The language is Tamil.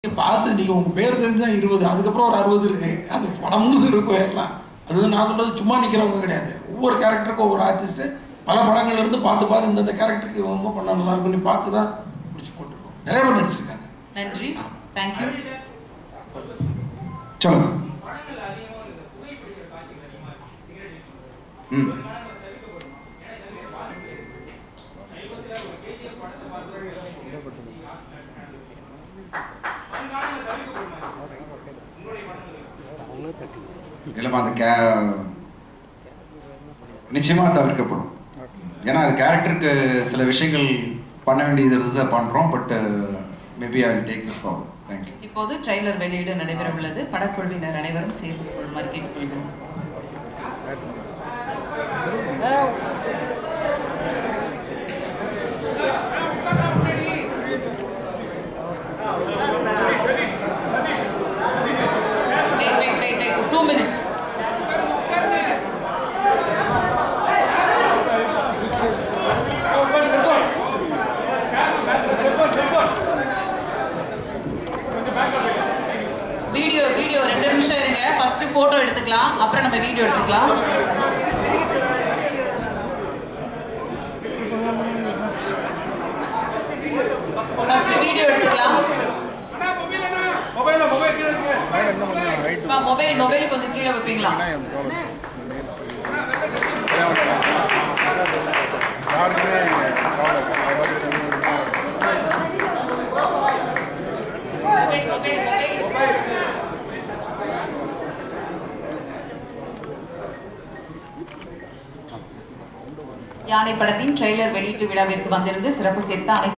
நீங்க பார்த்து நீங்கள் உங்கள் பேர் தெரிஞ்சு தான் இருபது அதுக்கப்புறம் ஒரு அறுபது இருக்கு அது படம் முழுது இருக்கும் எல்லாம் அது வந்து நான் சொல்றது சும்மா நிற்கிறவங்க கிடையாது ஒவ்வொரு கேரக்டருக்கும் ஒவ்வொரு ஆர்டிஸ்ட்டு பல படங்கள்ல இருந்து பார்த்து பார்த்து இந்தந்த கேரக்டருக்கு இவங்க பண்ண நல்லா இருக்கும்னு பார்த்து தான் பிடிச்சி போட்டிருக்கோம் நிறைய பேர் நடிச்சிருக்காங்க நன்றி தேங்க்யூ சொல்லுங்க ம் இல்லைம்மா அந்த கே நிச்சயமா தவிர்க்கப்படும் ஏன்னா அது கேரக்டருக்கு சில விஷயங்கள் பண்ண வேண்டியது இருந்து பண்ணுறோம் but maybe I take this forward thank you இப்போது ட்ரெய்லர் வெளியீடு நடைபெற உள்ளது படக்குழுவினர் அனைவரும் சேர்ந்து கொள்ளுமாறு கேட்டுக்கொள்கிறோம் Wait, wait, wait, wait. Two minutes. Video video ரெண்டு நிமிஷம் இருங்க ஃபர்ஸ்ட் போட்டோ எடுத்துக்கலாம் அப்புறம் நம்ம வீடியோ எடுத்துக்கலாம் ஃபர்ஸ்ட் வீடியோ எடுத்துக்கலாம் மொபைல் மொபைல் கொஞ்சம் கீழே வைப்பீங்களா மொபைல் மொபைல் மொபைல் யானை படத்தின் ட்ரெய்லர் வெளியீட்டு விழாவிற்கு வந்திருந்து சிறப்பு சேர்த்த அனைத்து